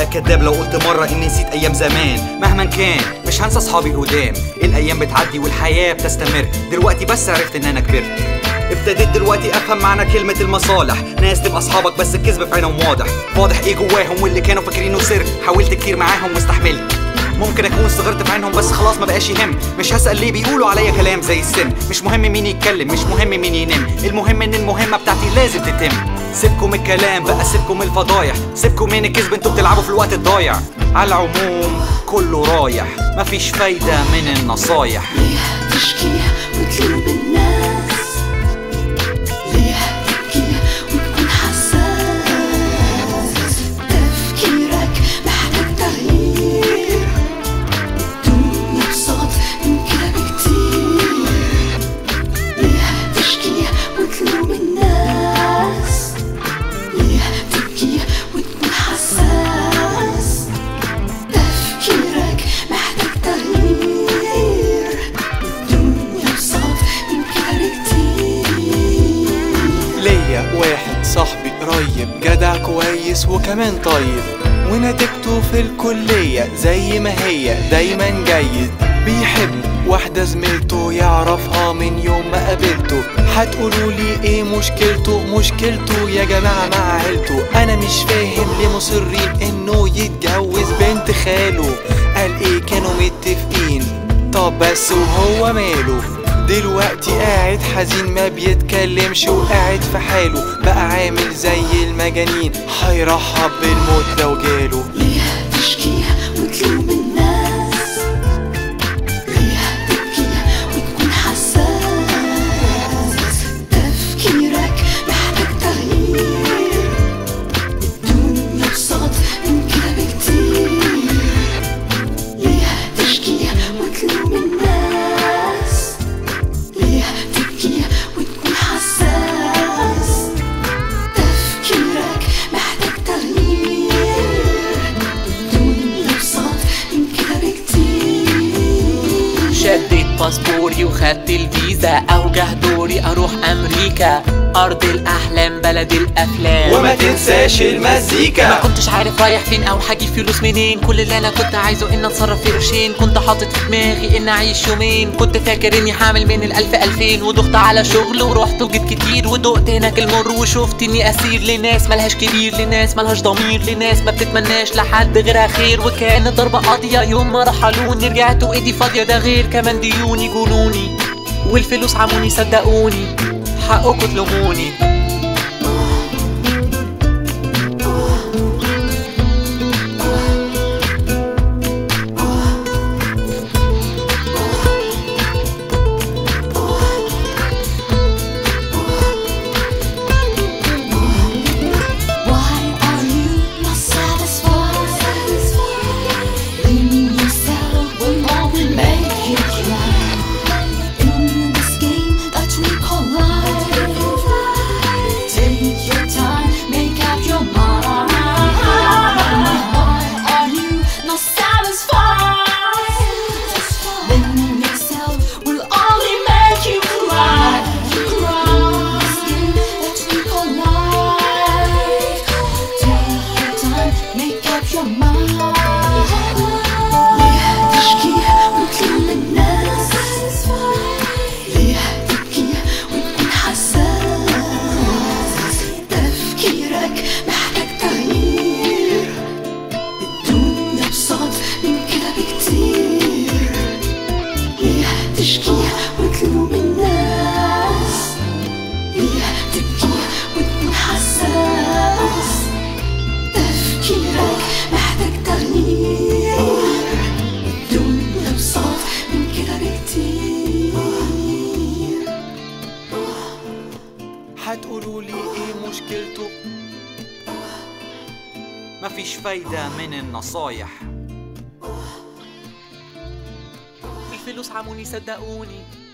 كداب لو قلت مرة اني نسيت ايام زمان مهما كان مش هنسى اصحابي القدام الايام بتعدي والحياة بتستمر دلوقتي بس عرفت ان انا كبرت ابتديت دلوقتي افهم معنى كلمة المصالح ناس تبقى اصحابك بس الكذب في عينهم واضح واضح ايه جواهم واللي كانوا فاكرينه سر حاولت كتير معاهم واستحملت ممكن اكون صغرت في عينهم بس خلاص ما بقاش يهم مش هسأل ليه بيقولوا عليا كلام زي السم مش مهم مين يتكلم مش مهم مين ينام المهم ان المهمة بتاعتي لازم تتم سيبكم الكلام بقى سيبكم الفضايح سيبكم من الكذب انتوا بتلعبوا في الوقت الضايع على العموم كله رايح مفيش فايدة من النصايح ليه تشكي وتلوم الناس ليه تبكي وتكون حساس تفكيرك محتاج تغيير الدنيا ابسط من كده بكتير ليه تشكي وتلوم الناس ليه تبكي وتكون حساس تفكيرك محتاج تغيير الدنيا ابسط من كده بكتير ليا واحد صاحبي قريب جدع كويس وكمان طيب ونتيجته في الكلية زي ما هي دايما جيد بيحب واحدة زميلته يعرفها من يوم ما قابلته هتقولوا لي ايه مشكلته مشكلته يا جماعة مع عيلته انا مش فاهم ليه مصرين انه يتجوز بنت خاله قال ايه كانوا متفقين طب بس وهو ماله دلوقتي قاعد حزين ما بيتكلمش وقاعد في حاله بقى عامل زي المجانين هيرحب بالموت لو جاله ليه تشكي وتلوم الناس ليه تبكي وتكون حساس تفكيرك محتاج تغيير الدنيا ابسط من كده بكتير ليه تشكي وتلوم الناس ليه تبكي وتكون حساس تفكيرك محتاج تغيير الدنيا ابسط من كده بكتير شديت باسبوري وخدت الفيزا اوجه دوري اروح امريكا ارض الاحلام بلد الافلام وما تنساش ما المزيكا كنتش عارف رايح فين او هجيب فلوس منين كل اللي انا كنت عايزه ان اتصرف في قرشين كنت حاطط في دماغي ان اعيش يومين كنت فاكر اني حامل من الالف الفين ودخت على شغل ورحت وجيت كتير ودقت هناك المر وشفت اني اسير لناس ملهاش كبير لناس ملهاش ضمير لناس ما بتتمناش لحد غيرها خير وكانت ضربة قاضية يوم ما رحلوني رجعت وايدي فاضية ده غير كمان ديوني جنوني والفلوس عموني صدقوني حقكوا تلوموني Why are you not satisfied? Blaming yourself will only make you cry. In this game that we call life, take your time, make up your mind. Why are you not satisfied? Blaming yourself will only make you cry. This game that we call life. Take your time, make up your mind. ليه تشكي وتلوم الناس ليه تبكي وتكون حساس تفكيرك محتاج تغيير الدنيا ابسط من كده بكتير ليه تشكي وتلوم الناس ليه تبكي وتكون حساس تفكيرك محتاج تغيير الدنيا ابسط من كده بكتير هتقولوا لي ايه مشكلته مفيش فايدة من النصايح الفلوس عموني صدقوني